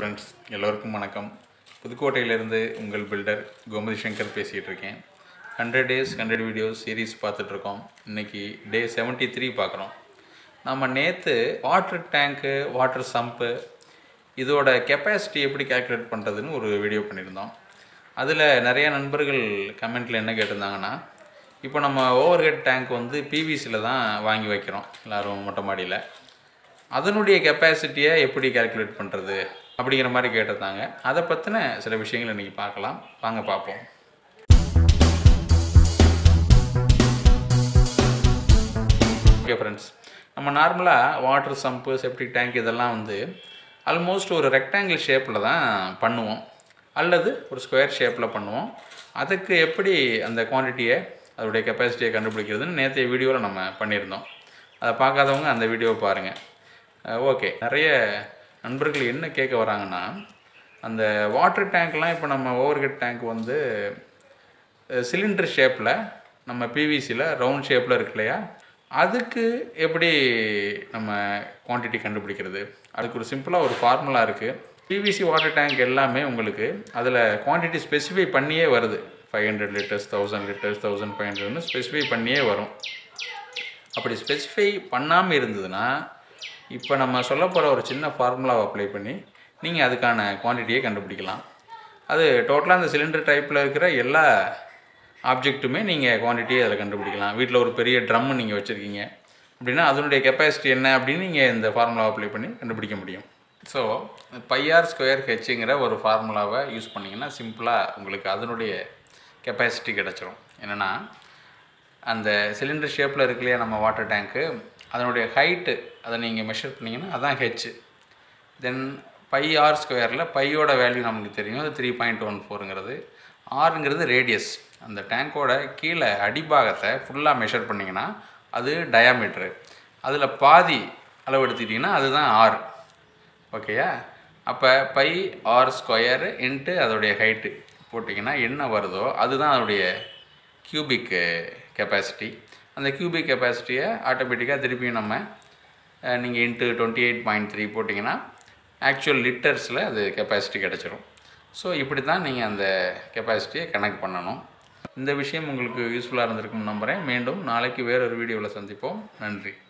friends எல்லோருக்கும் வணக்கம் புதுக்கோட்டையிலேருந்து உங்கள் பில்டர் கோமதி சங்கர் பேசிகிட்டு இருக்கேன் hundred days hundred videos series பார்த்துட்ருக்கோம் இன்றைக்கி டே 73 த்ரீ பார்க்குறோம் நம்ம நேற்று வாட்டர் டேங்க்கு வாட்டர் சம்ப்பு இதோட கெப்பாசிட்டி எப்படி கேல்குலேட் பண்ணுறதுன்னு ஒரு வீடியோ பண்ணியிருந்தோம் அதில் நிறைய நண்பர்கள் கமெண்ட்டில் என்ன கேட்டிருந்தாங்கன்னா இப்போ நம்ம ஓவர் ஹெட் டேங்க் வந்து பிவிசியில் தான் வாங்கி வைக்கிறோம் எல்லோரும் மொட்டை மாடியில் அதனுடைய கெப்பாசிட்டியை எப்படி கால்குலேட் பண்ணுறது அப்படிங்கிற மாதிரி கேட்டிருந்தாங்க அதை பற்றின சில விஷயங்கள் இன்றைக்கி பார்க்கலாம் வாங்க பார்ப்போம் ஓகே ஃப்ரெண்ட்ஸ் நம்ம நார்மலாக வாட்டர் சம்பு செப்டிக் டேங்க் இதெல்லாம் வந்து ஆல்மோஸ்ட் ஒரு ரெக்டாங்கிள் ஷேப்பில் தான் பண்ணுவோம் அல்லது ஒரு ஸ்கொயர் ஷேப்பில் பண்ணுவோம் அதுக்கு எப்படி அந்த குவான்டிட்டியை அதோடைய கெப்பாசிட்டியை கண்டுபிடிக்கிறதுன்னு நேற்றைய வீடியோவில் நம்ம பண்ணியிருந்தோம் அதை பார்க்காதவங்க அந்த வீடியோவை பாருங்கள் ஓகே நிறைய நண்பர்கள் என்ன கேட்க வராங்கன்னா அந்த வாட்டர் டேங்க்லாம் இப்போ நம்ம ஓவர்ஹெட் டேங்க் வந்து சிலிண்டர் ஷேப்பில் நம்ம பிவிசியில் ரவுண்ட் ஷேப்பில் இருக்கு இல்லையா அதுக்கு எப்படி நம்ம குவான்டிட்டி கண்டுபிடிக்கிறது அதுக்கு ஒரு சிம்பிளாக ஒரு ஃபார்முலா இருக்குது பிவிசி வாட்டர் டேங்க் எல்லாமே உங்களுக்கு அதில் குவான்டிட்டி ஸ்பெசிஃபை பண்ணியே வருது five hundred litres thousand litres thousand five ஹண்ட்ரட்னு ஸ்பெசிஃபை பண்ணியே வரும் அப்படி ஸ்பெசிஃபை பண்ணாமல் இருந்ததுன்னா இப்போ நம்ம சொல்ல போகிற ஒரு சின்ன ஃபார்முலாவை அப்ளை பண்ணி நீங்கள் அதுக்கான குவான்டிட்டியை கண்டுபிடிக்கலாம் அது டோட்டலாக அந்த சிலிண்டர் டைப்பில் இருக்கிற எல்லா ஆப்ஜெக்ட்டுமே நீங்கள் குவான்டிட்டியை அதில் கண்டுபிடிக்கலாம் வீட்டில் ஒரு பெரிய ட்ரம் நீங்கள் வச்சுருக்கீங்க அப்படின்னா அதனுடைய கெப்பாசிட்டி என்ன அப்படின்னு நீங்கள் இந்த ஃபார்முலாவை அப்ளை பண்ணி கண்டுபிடிக்க முடியும் ஸோ பையார் ஸ்கொயர் ஹெச்சுங்கிற ஒரு ஃபார்முலாவை யூஸ் பண்ணிங்கன்னா சிம்பிளாக உங்களுக்கு அதனுடைய கெப்பாசிட்டி கிடச்சிரும் என்னென்னா அந்த சிலிண்டர் ஷேப்பில் இருக்கு இல்லையா நம்ம வாட்டர் டேங்க்கு அதனுடைய ஹைட்டு அதை நீங்கள் மெஷர் பண்ணிங்கன்னா அதான் ஹெச் தென் பை ஆர் ஸ்கொயரில் பையோட வேல்யூ நமக்கு தெரியும் அது த்ரீ பாயிண்ட் ஒன் ஃபோருங்கிறது ஆறுங்கிறது ரேடியஸ் அந்த டேங்கோட கீழே அடிபாகத்தை ஃபுல்லாக மெஷர் பண்ணிங்கன்னா அது டயாமீட்ரு அதில் பாதி அளவு எடுத்துக்கிட்டிங்கன்னா அதுதான் ஆர் ஓகேயா அப்போ பை ஆர் ஸ்கொயர் இன்ட்டு அதோடைய ஹைட்டு போட்டிங்கன்னா என்ன வருதோ அதுதான் அதோடைய கியூபிக் கெப்பாசிட்டி அந்த கியூபிக் கெப்பாசிட்டியை ஆட்டோமேட்டிக்காக திருப்பியும் நம்ம நீங்கள் into twenty eight point three போட்டிங்கன்னா ஆக்சுவல் லிட்டர்ஸில் அது கெப்பாசிட்டி கிடச்சிரும் ஸோ இப்படி தான் நீங்கள் அந்த கெப்பாசிட்டியை கனெக்ட் பண்ணணும் இந்த விஷயம் உங்களுக்கு யூஸ்ஃபுல்லாக இருந்திருக்கும் நம்புகிறேன் மீண்டும் நாளைக்கு வேறொரு வீடியோவில் சந்திப்போம் நன்றி